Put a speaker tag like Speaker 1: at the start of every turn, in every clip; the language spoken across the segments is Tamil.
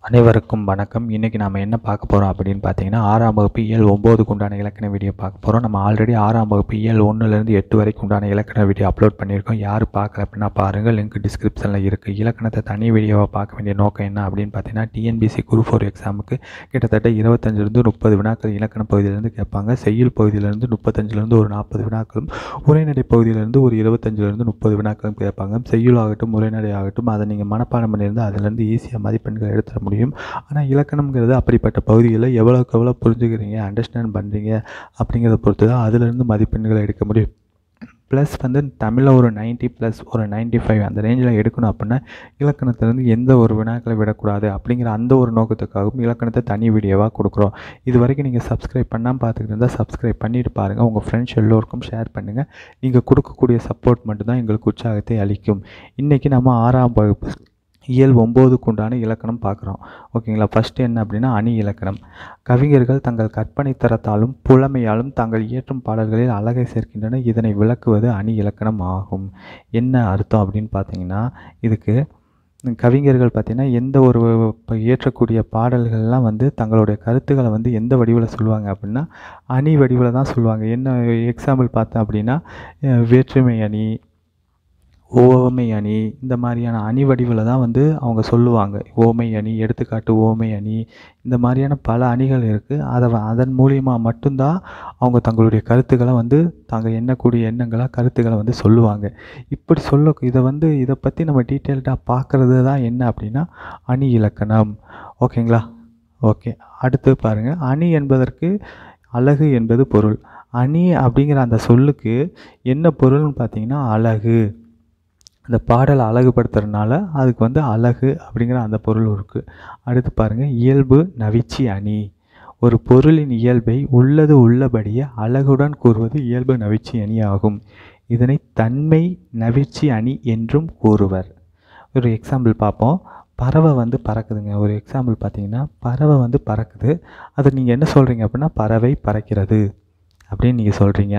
Speaker 1: அனைவருக்கும் வணக்கம் இன்றைக்கி நாம் என்ன பார்க்க போகிறோம் அப்படின்னு பார்த்தீங்கன்னா ஆறாம் வகுப்பு இயல் ஒம்போதுக்கு உண்டான இலக்கண வீடியோ பார்க்க போகிறோம் நம்ம ஆல்ரெடி ஆறாம் வகுப்பு இயல் ஒன்றுலேருந்து எட்டு வரைக்கும் உண்டான இலக்கண வீடியோ அப்லோட் பண்ணியிருக்கோம் யார் பார்க்கல அப்படின்னா பாருங்கள் லிங்க் டிஸ்கிரிப்ஷனில் இருக்குது இலக்கணத்தை தனி வீடியோவை பார்க்க வேண்டிய நோக்கம் என்ன அப்படின்னு பார்த்தீங்கன்னா டிஎன்பிசி குரூப் ஃபோர் எக்ஸாமுக்கு கிட்டத்தட்ட இருபத்தஞ்சிலிருந்து முப்பது வினாக்கள் இலக்கண பகுதியிலேருந்து கேட்பாங்க செய்யுள் பகுதியிலேருந்து முப்பத்தஞ்சிலேருந்து ஒரு நாற்பது வினாக்களும் உரைநடை பகுதியிலேருந்து ஒரு இருபத்தஞ்சிலேருந்து முப்பது வினாக்களும் கேட்பாங்க செய்யுள் ஆகட்டும் உரைநடை ஆகட்டும் அதை நீங்கள் மனப்பாடம் பண்ணியிருந்து அதிலேருந்து ஈஸியாக மதிப்பெண்கள் எடுத்துட முடியும் ஆனால் இலக்கணம்ங்கிறது அப்படிப்பட்ட பகுதிகளில் எவ்வளோக்கு எவ்வளோ புரிஞ்சுக்கிறீங்க அண்டர்ஸ்டாண்ட் பண்ணுறீங்க அப்படிங்கிறத பொறுத்து தான் அதிலிருந்து மதிப்பெண்களை எடுக்க முடியும் ப்ளஸ் வந்து தமிழில் ஒரு 90 ப்ளஸ் ஒரு 95 ஃபைவ் அந்த ரேஞ்சில் எடுக்கணும் அப்படின்னா இலக்கணத்திலேருந்து எந்த ஒரு வினாக்களை விடக்கூடாது அப்படிங்கிற அந்த ஒரு நோக்கத்துக்காகவும் இலக்கணத்தை தனி வீடியோவாக கொடுக்குறோம் இது வரைக்கும் நீங்கள் சப்ஸ்கிரைப் பண்ணாமல் பார்த்துக்கிட்டு இருந்தால் சப்ஸ்கிரைப் பண்ணிட்டு பாருங்கள் உங்கள் ஃப்ரெண்ட்ஸ் எல்லோருக்கும் ஷேர் பண்ணுங்கள் நீங்கள் கொடுக்கக்கூடிய சப்போர்ட் மட்டும்தான் எங்களுக்கு உற்சாகத்தை அளிக்கும் இன்றைக்கி நம்ம ஆறாம் வகுப்பு இயல் ஒம்போதுக்கு உண்டான இலக்கணம் பார்க்குறோம் ஓகேங்களா ஃபஸ்ட்டு என்ன அப்படின்னா அணி இலக்கணம் கவிஞர்கள் தங்கள் கற்பனை தரத்தாலும் புலமையாலும் தாங்கள் இயற்றும் பாடல்களில் அழகை சேர்க்கின்றன இதனை விளக்குவது அணி இலக்கணம் ஆகும் என்ன அர்த்தம் அப்படின்னு பார்த்தீங்கன்னா இதுக்கு கவிஞர்கள் பார்த்திங்கன்னா எந்த ஒரு இப்போ இயற்றக்கூடிய பாடல்கள்லாம் வந்து தங்களுடைய கருத்துக்களை வந்து எந்த வடிவில் சொல்லுவாங்க அப்படின்னா அணி வடிவில் தான் சொல்லுவாங்க என்ன எக்ஸாம்பிள் பார்த்தேன் அப்படின்னா அஹ் வேற்றுமை அணி ஓமை அணி இந்த மாதிரியான அணி வடிவில் தான் வந்து அவங்க சொல்லுவாங்க ஓமை அணி எடுத்துக்காட்டு ஓமை அணி இந்த மாதிரியான பல அணிகள் இருக்குது அதை வ- அதன் மூலியமாக மட்டும்தான் அவங்க தங்களுடைய கருத்துக்களை வந்து தாங்க எண்ணக்கூடிய எண்ணங்களாக கருத்துக்களை வந்து சொல்லுவாங்க இப்படி சொல்ல இதை வந்து இதை பற்றி நம்ம டீட்டெயில்டாக பார்க்குறது தான் என்ன அப்படின்னா அணி இலக்கணம் ஓகேங்களா ஓகே அடுத்து பாருங்கள் அணி என்பதற்கு அழகு என்பது பொருள் அணி அப்படிங்கிற அந்த சொல்லுக்கு என்ன பொருள்னு பார்த்தீங்கன்னா அழகு அந்த பாடலை அழகுபடுத்துறதுனால அதுக்கு வந்து அழகு அப்படிங்கிற அந்த பொருள் இருக்குது அடுத்து பாருங்கள் இயல்பு நவிச்சி அணி ஒரு பொருளின் இயல்பை உள்ளது உள்ளபடியே அழகுடன் கூறுவது இயல்பு நவிச்சி அணி ஆகும் இதனை தன்மை நவிச்சி அணி என்றும் கூறுவர் ஒரு எக்ஸாம்பிள் பார்ப்போம் பறவை வந்து பறக்குதுங்க ஒரு எக்ஸாம்பிள் பார்த்தீங்கன்னா பறவை வந்து பறக்குது அது நீங்கள் என்ன சொல்கிறீங்க அப்படின்னா பறவை பறக்கிறது அப்படின்னு நீங்கள் சொல்கிறீங்க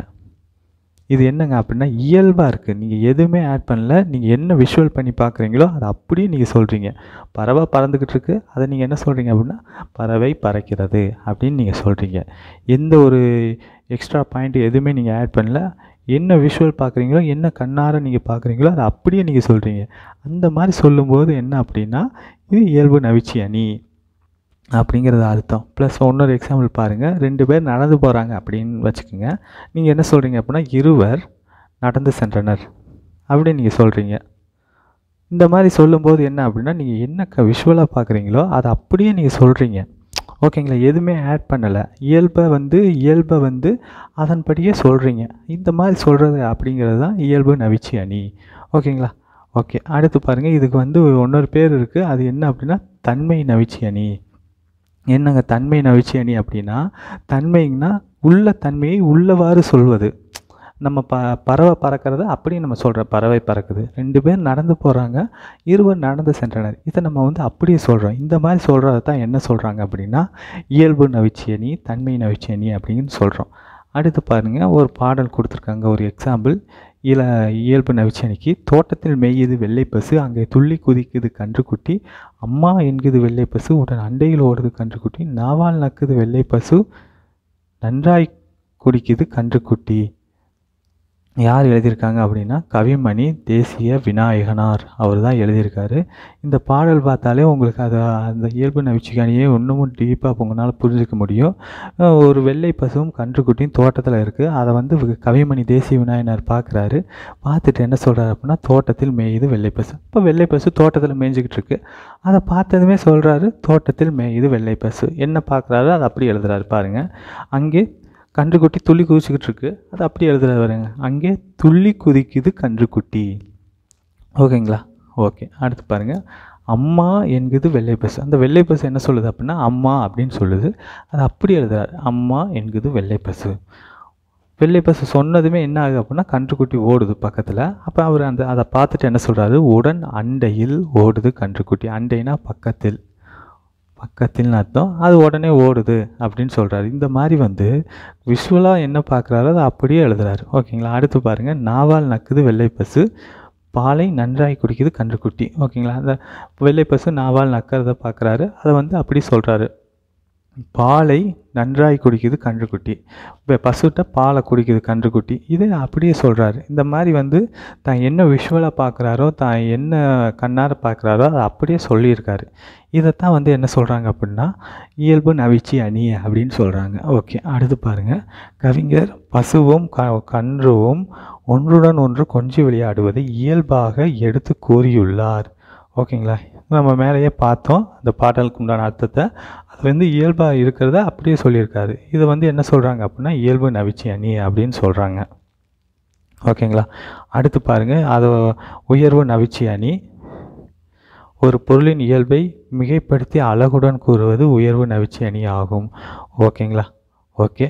Speaker 1: இது என்னங்க அப்படின்னா இயல்பாக இருக்குது நீங்கள் எதுவுமே ஆட் பண்ணல நீங்கள் என்ன விஷுவல் பண்ணி பார்க்குறீங்களோ அதை அப்படியே நீங்கள் சொல்கிறீங்க பறவை பறந்துக்கிட்டு இருக்கு அதை நீங்கள் என்ன சொல்கிறீங்க அப்படின்னா பறவை பறக்கிறது அப்படின்னு நீங்கள் சொல்கிறீங்க எந்த ஒரு எக்ஸ்ட்ரா பாயிண்ட் எதுவுமே நீங்கள் ஆட் பண்ணல என்ன விஷுவல் பார்க்குறீங்களோ என்ன கண்ணார நீங்கள் பார்க்குறீங்களோ அதை அப்படியே நீங்கள் சொல்கிறீங்க அந்த மாதிரி சொல்லும்போது என்ன அப்படின்னா இது இயல்பு நவிச்சி அணி அப்படிங்கிறது அர்த்தம் ப்ளஸ் இன்னொரு எக்ஸாம்பிள் பாருங்கள் ரெண்டு பேர் நடந்து போகிறாங்க அப்படின்னு வச்சுக்கோங்க நீங்கள் என்ன சொல்கிறீங்க அப்படின்னா இருவர் நடந்து சென்றனர் அப்படின்னு நீங்கள் சொல்கிறீங்க இந்த மாதிரி சொல்லும்போது என்ன அப்படின்னா நீங்கள் என்ன க விஷுவலாக பார்க்குறீங்களோ அதை அப்படியே நீங்கள் சொல்கிறீங்க ஓகேங்களா எதுவுமே ஆட் பண்ணலை இயல்பை வந்து இயல்பை வந்து அதன்படியே சொல்கிறீங்க இந்த மாதிரி சொல்கிறது அப்படிங்கிறது தான் இயல்பு நவிச்சி அணி ஓகேங்களா ஓகே அடுத்து பாருங்கள் இதுக்கு வந்து இன்னொரு பேர் இருக்குது அது என்ன அப்படின்னா தன்மை நவிச்சி அணி என்னங்க தன்மை நவிச்சி அணி அப்படின்னா தன்மைங்கன்னா உள்ள தன்மையை உள்ளவாறு சொல்வது நம்ம ப பறவை பறக்கிறத அப்படியே நம்ம சொல்கிறோம் பறவை பறக்குது ரெண்டு பேர் நடந்து போகிறாங்க இருவர் நடந்து சென்றனர் இதை நம்ம வந்து அப்படியே சொல்கிறோம் இந்த மாதிரி சொல்கிறத தான் என்ன சொல்கிறாங்க அப்படின்னா இயல்பு நவிச்சி அணி தன்மை நவிச்சி அணி அப்படின்னு சொல்கிறோம் அடுத்து பாருங்கள் ஒரு பாடல் கொடுத்துருக்காங்க ஒரு எக்ஸாம்பிள் இல இயல்பு நவிச்சனிக்கு தோட்டத்தில் மேயுது வெள்ளை பசு அங்கே துள்ளி குதிக்குது கன்றுக்குட்டி அம்மா என்குது வெள்ளை பசு உடன் அண்டையில் ஓடுது கன்றுக்குட்டி நாவால் நக்குது வெள்ளை பசு நன்றாய் குடிக்குது கன்றுக்குட்டி யார் எழுதியிருக்காங்க அப்படின்னா கவிமணி தேசிய விநாயகனார் அவர் தான் எழுதியிருக்காரு இந்த பாடல் பார்த்தாலே உங்களுக்கு அது அந்த இயல்பு நவிச்சிக்கானியே இன்னமும் டீப்பாக உங்களால் புரிஞ்சுக்க முடியும் அஹ் ஒரு வெள்ளை பசுவும் கன்றுக்குட்டியும் தோட்டத்தில் இருக்குது அதை வந்து வி- கவிமணி தேசிய விநாயகனார் பார்க்குறாரு பார்த்துட்டு என்ன சொல்கிறாரு அப்படின்னா தோட்டத்தில் மேயுது வெள்ளை பசு இப்போ வெள்ளை பசு தோட்டத்தில் மேய்ஞ்சிக்கிட்டு இருக்கு அதை பார்த்ததுமே சொல்கிறாரு தோட்டத்தில் மேயுது வெள்ளை பசு என்ன பார்க்குறாரு அதை அப்படி எழுதுறாரு பாருங்கள் அங்கே கன்றுக்குட்டி துள்ளி குதிச்சுக்கிட்டு இருக்கு அது அப்படி எழுதுறாரு பாருங்க அங்கே துள்ளி குதிக்குது கன்றுக்குட்டி ஓகேங்களா ஓகே அடுத்து பாருங்கள் அம்மா என்குது வெள்ளை பசு அந்த வெள்ளை பசு என்ன சொல்லுது அப்படின்னா அம்மா அப்படின்னு சொல்லுது அது அப்படி எழுதுறாரு அம்மா என்குது வெள்ளை பசு வெள்ளை பசு சொன்னதுமே என்ன ஆகுது அப்படின்னா கன்றுக்குட்டி ஓடுது பக்கத்தில் அப்போ அவர் அந்த அதை பார்த்துட்டு என்ன சொல்கிறாரு உடன் அண்டையில் ஓடுது கன்றுக்குட்டி அண்டைனா பக்கத்தில் பக்கத்தில்னு அர்த்தம் அது உடனே ஓடுது அப்படின்னு சொல்கிறாரு இந்த மாதிரி வந்து விஷுவலாக என்ன பார்க்குறாரோ அதை அப்படியே எழுதுறாரு ஓகேங்களா அடுத்து பாருங்கள் நாவால் நக்குது வெள்ளை பசு பாலை நன்றாய் குடிக்குது கன்றுக்குட்டி ஓகேங்களா அந்த வெள்ளை பசு நாவால் நக்கிறத பார்க்குறாரு அதை வந்து அப்படி சொல்கிறாரு பாலை நன்றாய் குடிக்குது கன்றுக்குட்டி இப்போ பசுட்ட பாலை குடிக்குது கன்றுக்குட்டி இதை அப்படியே சொல்கிறாரு இந்த மாதிரி வந்து தான் என்ன விஷுவலாக பார்க்குறாரோ தான் என்ன கண்ணார பார்க்குறாரோ அதை அப்படியே சொல்லியிருக்காரு இதைத்தான் வந்து என்ன சொல்கிறாங்க அப்படின்னா இயல்பு நவிச்சி அணி அப்படின்னு சொல்கிறாங்க ஓகே அடுத்து பாருங்கள் கவிஞர் பசுவும் க கன்றுவும் ஒன்றுடன் ஒன்று கொஞ்சி விளையாடுவதை இயல்பாக எடுத்து கூறியுள்ளார் ஓகேங்களா நம்ம மேலேயே பார்த்தோம் அந்த பாடலுக்கு உண்டான அர்த்தத்தை அது வந்து இயல்பாக இருக்கிறத அப்படியே சொல்லியிருக்காரு இதை வந்து என்ன சொல்கிறாங்க அப்படின்னா இயல்பு நவிச்சி அணி அப்படின்னு சொல்கிறாங்க ஓகேங்களா அடுத்து பாருங்கள் அது உயர்வு நவிச்சி அணி ஒரு பொருளின் இயல்பை மிகைப்படுத்தி அழகுடன் கூறுவது உயர்வு நவிச்சி அணி ஆகும் ஓகேங்களா ஓகே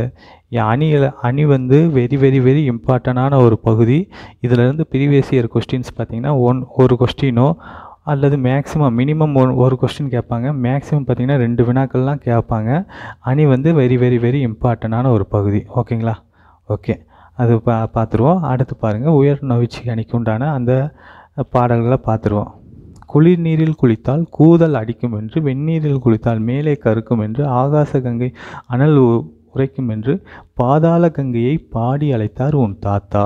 Speaker 1: அணியில் அணி வந்து வெரி வெரி வெரி இம்பார்ட்டண்டான ஒரு பகுதி இதிலேருந்து ப்ரீவியஸ் இயர் கொஸ்டின்ஸ் பார்த்தீங்கன்னா ஒன் ஒரு கொஸ்டினோ அல்லது மேக்ஸிமம் மினிமம் ஒரு ஒரு கொஸ்டின் கேட்பாங்க மேக்ஸிமம் பார்த்தீங்கன்னா ரெண்டு வினாக்கள்லாம் கேட்பாங்க அணி வந்து வெரி வெரி வெரி இம்பார்ட்டண்டான ஒரு பகுதி ஓகேங்களா ஓகே அது பா பார்த்துருவோம் அடுத்து பாருங்கள் உயர் நவிச்சி அணிக்கு உண்டான அந்த பாடல்களை பார்த்துருவோம் குளிர் நீரில் குளித்தால் கூதல் அடிக்கும் என்று வெந்நீரில் குளித்தால் மேலே கருக்கும் என்று ஆகாச கங்கை அனல் உ- உரைக்கும் என்று பாதாள கங்கையை பாடி அழைத்தார் உன் தாத்தா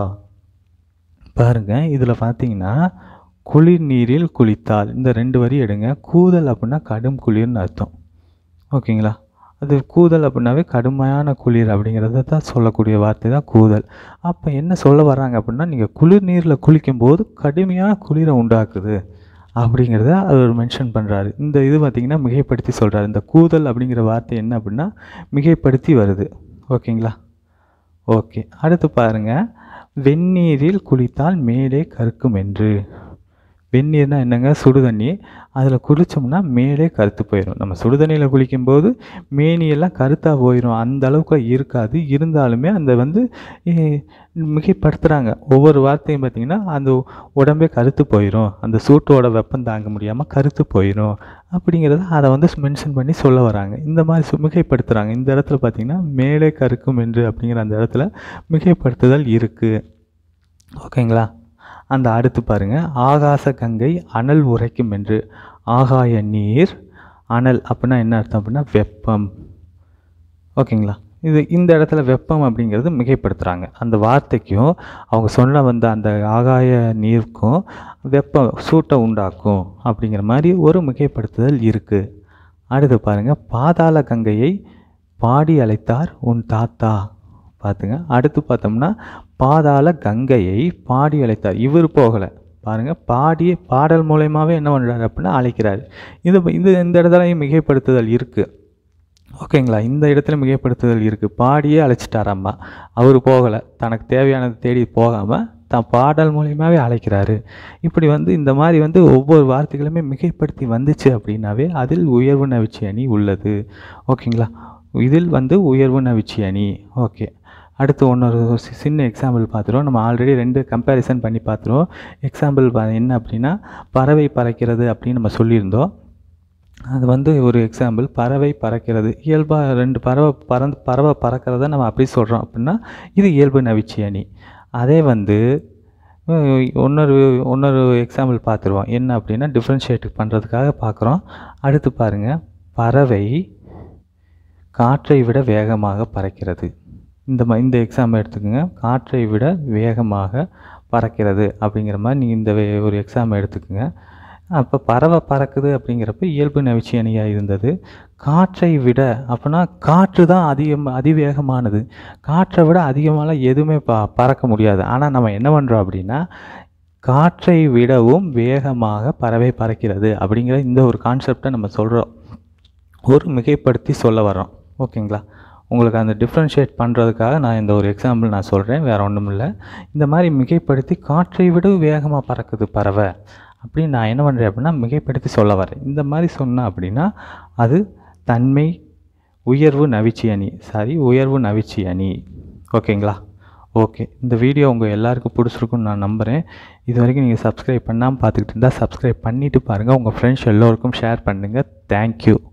Speaker 1: பாருங்க இதில் பார்த்தீங்கன்னா குளிர் நீரில் குளித்தால் இந்த ரெண்டு வரி எடுங்க கூதல் அப்படின்னா கடும் குளிர்னு அர்த்தம் ஓகேங்களா அது கூதல் அப்படின்னாவே கடுமையான குளிர் அப்படிங்கிறத தான் சொல்லக்கூடிய வார்த்தை தான் கூதல் அப்போ என்ன சொல்ல வர்றாங்க அப்படின்னா நீங்கள் குளிர் நீரில் குளிக்கும்போது கடுமையான குளிரை உண்டாக்குது அப்படிங்கிறத அவர் மென்ஷன் பண்ணுறாரு இந்த இது பார்த்திங்கன்னா மிகைப்படுத்தி சொல்கிறாரு இந்த கூதல் அப்படிங்கிற வார்த்தை என்ன அப்படின்னா மிகைப்படுத்தி வருது ஓகேங்களா ஓகே அடுத்து பாருங்கள் வெந்நீரில் குளித்தால் மேலே கருக்கும் என்று வெந்நீர்னா என்னங்க சுடுதண்ணி அதில் குளித்தோம்னா மேலே கருத்து போயிடும் நம்ம சுடுதண்ணியில் குளிக்கும்போது மேனியெல்லாம் கருத்தாக போயிடும் அந்த அளவுக்கு இருக்காது இருந்தாலுமே அந்த வந்து eh, மிகைப்படுத்துகிறாங்க ஒவ்வொரு வார்த்தையும் பார்த்திங்கன்னா அந்த உடம்பே கருத்து போயிடும் அந்த சூட்டோட வெப்பம் தாங்க முடியாமல் கருத்து போயிடும் அப்படிங்கிறத அதை வந்து மென்ஷன் பண்ணி சொல்ல வராங்க இந்த மாதிரி சு- மிகைப்படுத்துகிறாங்க இந்த இடத்துல பார்த்திங்கன்னா மேலே கருக்கும் என்று அப்படிங்கிற அந்த இடத்துல மிகைப்படுத்துதல் இருக்குது ஓகேங்களா அந்த அடுத்து பாருங்க ஆகாச கங்கை அனல் உரைக்கும் என்று ஆகாய நீர் அனல் அப்படின்னா என்ன அர்த்தம் அப்படின்னா வெப்பம் ஓகேங்களா இது இந்த இடத்துல வெப்பம் அப்படிங்கிறது மிகைப்படுத்துகிறாங்க அந்த வார்த்தைக்கும் அவங்க சொல்ல வந்த அந்த ஆகாய நீருக்கும் வெப்பம் சூட்டை உண்டாக்கும் அப்படிங்கிற மாதிரி ஒரு மிகைப்படுத்துதல் இருக்குது அடுத்து பாருங்கள் பாதாள கங்கையை பாடி அழைத்தார் உன் தாத்தா பார்த்துங்க அடுத்து பார்த்தோம்னா பாதாள கங்கையை பாடி அழைத்தார் இவர் போகலை பாருங்கள் பாடி பாடல் மூலயமாவே என்ன பண்ணுறாரு அப்படின்னா அழைக்கிறாரு இது இது இந்த இடத்துலையும் மிகைப்படுத்துதல் இருக்குது ஓகேங்களா இந்த இடத்துல மிகைப்படுத்துதல் இருக்குது பாடியே அழைச்சிட்டாராம்மா அவர் போகலை தனக்கு தேவையானதை தேடி போகாமல் தான் பாடல் மூலியமாகவே அழைக்கிறாரு இப்படி வந்து இந்த மாதிரி வந்து ஒவ்வொரு வார்த்தைகளுமே மிகைப்படுத்தி வந்துச்சு அப்படின்னாவே அதில் உயர்வு நவிச்சி அணி உள்ளது ஓகேங்களா இதில் வந்து உயர்வு நவிச்சி அணி ஓகே அடுத்து இன்னொரு சி- சின்ன எக்ஸாம்பிள் பார்த்துருவோம் நம்ம ஆல்ரெடி ரெண்டு கம்பேரிசன் பண்ணி பார்த்துருவோம் எக்ஸாம்பிள் என்ன அப்படின்னா பறவை பறக்கிறது அப்படின்னு நம்ம சொல்லியிருந்தோம் அது வந்து ஒரு எக்ஸாம்பிள் பறவை பறக்கிறது இயல்பாக ரெண்டு பறவை பறந்து பறவை பறக்கிறத நம்ம அப்படி சொல்கிறோம் அப்படின்னா இது இயல்பு நவிச்சி அணி அதே வந்து அஹ், இன்னொரு இன்னொரு எக்ஸாம்பிள் பார்த்துருவோம் என்ன அப்படின்னா டிஃப்ரென்ஷியேட் பண்ணுறதுக்காக பார்க்குறோம் அடுத்து பாருங்கள் பறவை காற்றை விட வேகமாக பறக்கிறது இந்த மா இந்த எக்ஸாம் எடுத்துக்கோங்க காற்றை விட வேகமாக பறக்கிறது அப்படிங்கிற மாதிரி நீங்கள் இந்த வே- ஒரு எக்ஸாம் எடுத்துக்கோங்க அப்போ பறவை பறக்குது அப்படிங்கிறப்ப இயல்பு நவிச்சி அணியாக இருந்தது காற்றை விட அப்படின்னா காற்று தான் அதிகம் அதிவேகமானது காற்றை விட அதிகமாலாம் எதுவுமே ப பறக்க முடியாது ஆனால் நம்ம என்ன பண்ணுறோம் அப்படின்னா காற்றை விடவும் வேகமாக பறவை பறக்கிறது அப்படிங்கிற இந்த ஒரு கான்செப்டை நம்ம சொல்கிறோம் ஒரு மிகைப்படுத்தி சொல்ல வரோம் ஓகேங்களா உங்களுக்கு அந்த டிஃப்ரென்ஷியேட் பண்ணுறதுக்காக நான் இந்த ஒரு எக்ஸாம்பிள் நான் சொல்கிறேன் வேறு ஒன்றும் இல்லை இந்த மாதிரி மிகைப்படுத்தி காற்றை விட வேகமாக பறக்குது பறவை அப்படின்னு நான் என்ன பண்ணுறேன் அப்படின்னா மிகைப்படுத்தி சொல்ல வரேன் இந்த மாதிரி சொன்னேன் அப்படின்னா அது தன்மை உயர்வு நவிச்சி அணி சாரி உயர்வு நவிச்சி அணி ஓகேங்களா ஓகே இந்த வீடியோ உங்கள் எல்லாருக்கும் பிடிச்சிருக்குன்னு நான் நம்புகிறேன் இது வரைக்கும் நீங்கள் சப்ஸ்கிரைப் பண்ணாமல் பார்த்துக்கிட்டு இருந்தால் சப்ஸ்கிரைப் பண்ணிவிட்டு பாருங்கள் உங்கள் ஃப்ரெண்ட்ஸ் எல்லோருக்கும் ஷேர் பண்ணுங்கள் தேங்க்யூ